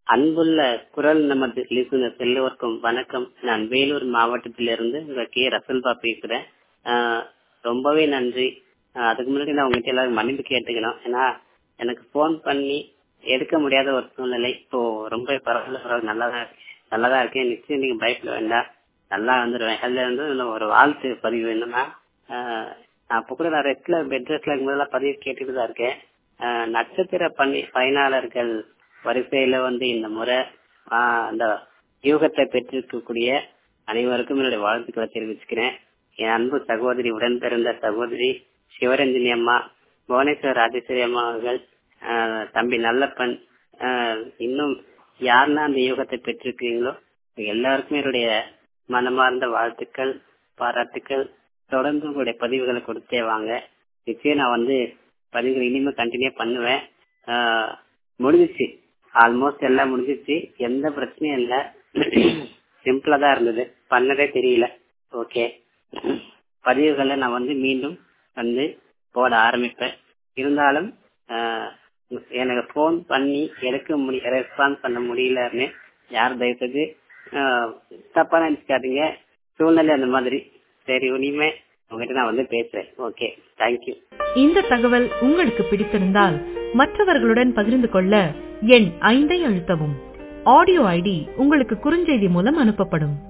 அன்புள்ள குரல் நமது லிசுனர் எல்லோருக்கும் வணக்கம் நான் வேலூர் மாவட்டத்திலிருந்து உங்க கே ரசல்பா பேசுறேன் ஆஹ் ரொம்பவே நன்றி ஆஹ் அதுக்கு முன்னாடி நான் உங்ககிட்ட எல்லாரும் மன்னிப்பு கேட்டுக்கணும் ஏன்னா எனக்கு ஃபோன் பண்ணி எடுக்க முடியாத ஒரு சூழ்நிலை இப்போ ரொம்ப பரவாயில்ல பரவாயில்ல நல்லாதான் நல்லாதான் இருக்கேன் நிச்சயம் நீங்க பயப்பட வேண்டாம் நல்லா வந்துடுவேன் அதுல வந்து இன்னும் ஒரு வாழ்த்து பதிவு என்னன்னா ஆஹ் நான் அப்ப கூட நான் ரெஸ்ட்ல பெட் ரெஸ்ட்ல இருக்கும்போதெல்லாம் பதிவு கேட்டுட்டு தான் இருக்கேன் ஆஹ் நட்சத்திர பண்ணி பயனாளர்கள் வரிசையில வந்து இந்த முறை ஆஹ் அந்த யூகத்தை பெற்றிருக்கக்கூடிய அனைவருக்கும் என்னுடைய வாழ்த்துக்களை தெரிவிச்சுக்கிறேன் என் அன்பு சகோதரி உடன் பிறந்த சகோதரி சிவரஞ்சனி அம்மா புவனேஸ்வர் ராஜேஸ்வரி அம்மா அவர்கள் ஆஹ் தம்பி நல்லப்பன் ஆஹ் இன்னும் யாரெல்லாம் அந்த யோகத்தை பெற்றிருக்கீங்களோ எல்லாருக்குமே என்னுடைய மனமார்ந்த வாழ்த்துக்கள் பாராட்டுக்கள் தொடர்ந்து உங்களுடைய பதிவுகளை கொடுத்தே வாங்க நிச்சயம் நான் வந்து பதிவுகள் இனிமே கண்டினியூ பண்ணுவேன் ஆஹ் முடிஞ்சிச்சு ஆல்மோஸ்ட் எல்லாம் முடிஞ்சிச்சு எந்த பிரச்சனையும் இல்ல சிம்பிளா தான் இருந்தது பண்ணதே தெரியல ஓகே பதிவுகளை நான் வந்து மீண்டும் வந்து போட ஆரம்பிப்பேன் இருந்தாலும் ஆஹ் எனக்கு ஃபோன் பண்ணி எடுக்க முடிய ரெஸ்பான்ஸ் பண்ண முடியலன்னு யார் தயவுசெய்து ஆஹ் தப்பா நினைச்சுக்காதீங்க சூழ்நிலை அந்த மாதிரி சரி இனிமே உங்ககிட்ட நான் வந்து பேசுறேன் ஓகே தேங்க்யூ இந்த தகவல் உங்களுக்கு பிடித்திருந்தால் மற்றவர்களுடன் பகிர்ந்து கொள்ள எண் ஐந்தை அழுத்தவும் ஆடியோ ஐடி உங்களுக்கு குறுஞ்செய்தி மூலம் அனுப்பப்படும்